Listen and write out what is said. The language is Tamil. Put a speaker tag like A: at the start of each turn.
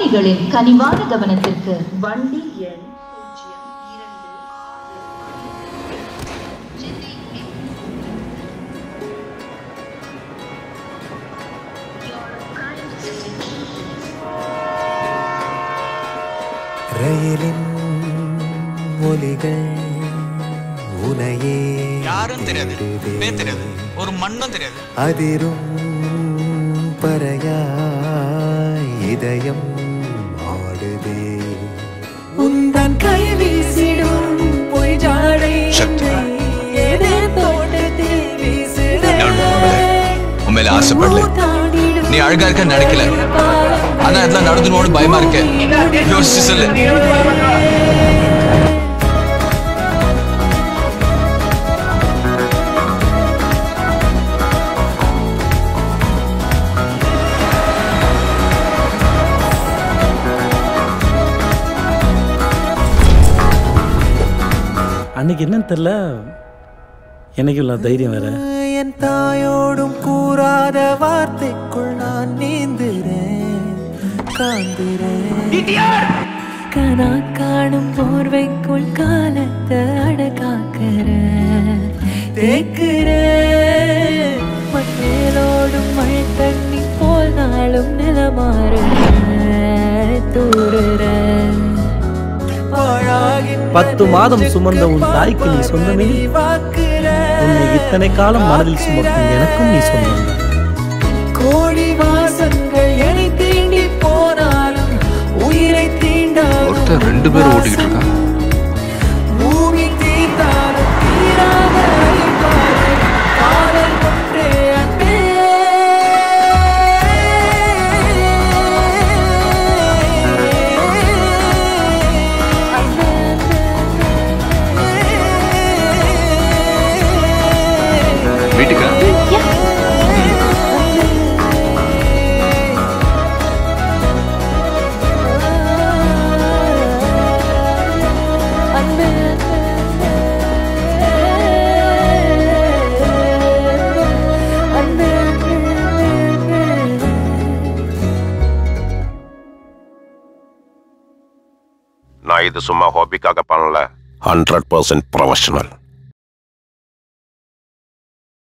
A: பயணிகளின் கனிவான கவனத்திற்கு வண்டி எண் பூஜ்ஜியம் இரண்டு
B: ரயிலின் ஒலிகள் உனையே
C: யாரும் தெரியாது பேர் தெரியாது ஒரு மண்ணும் தெரியாது
B: அதிரும் பறையாய் இதயம் ஆடுதே உந்தன் கை வீசிடும் பொய் ஜாடை
C: சக்தி.
B: ஏதே தோட்டத்தில் வீசுதே.
C: உண்மையில ஆசைப்படல நீ அழகா இருக்க நினைக்கல ஆனா இதெல்லாம் நடந்துனோடு பயமா இருக்கு யோசிச்சு சொல்லு
D: அன்னைக்கு என்னன்னு தெரில எனக்கு இவ்வளோ தைரியம் வேற
B: என் தாயோடும் கூறாத வார்த்தைக்குள் நான் நீந்துறேன் காந்துறேன்
E: கனா காணும் போர்வைக்குள் காலத்தை அடகாக்கிற
B: தேக்குறேன்
E: மண்ணேலோடும் மழை தண்ணி போல் நாளும் நிலமாற தூறுற
D: பத்து மாதம் சுமந்த உன் தாய்க்கு நீ சொந்தமே உன்னை இத்தனை காலம் மனதில் சுமக்கும் எனக்கும் நீ சொந்தம்
B: கோடி வாசங்கள் என்னை தீண்டி போனாலும் உயிரை தீண்டாலும்
C: ஒருத்தர் ரெண்டு பேரும் ஓட்டிக்கிட்டு இருக்கான்
B: பூமி தீர்ந்தாலும் தீராத அழிவாறு காதல் ஒன்றே அன்பே
C: வீட்டுக்கு
F: நான் இது சும்மா ஹாபிக்காக பண்ணல ஹண்ட்ரட் பர்சன்ட் ப்ரொஃபஷனல்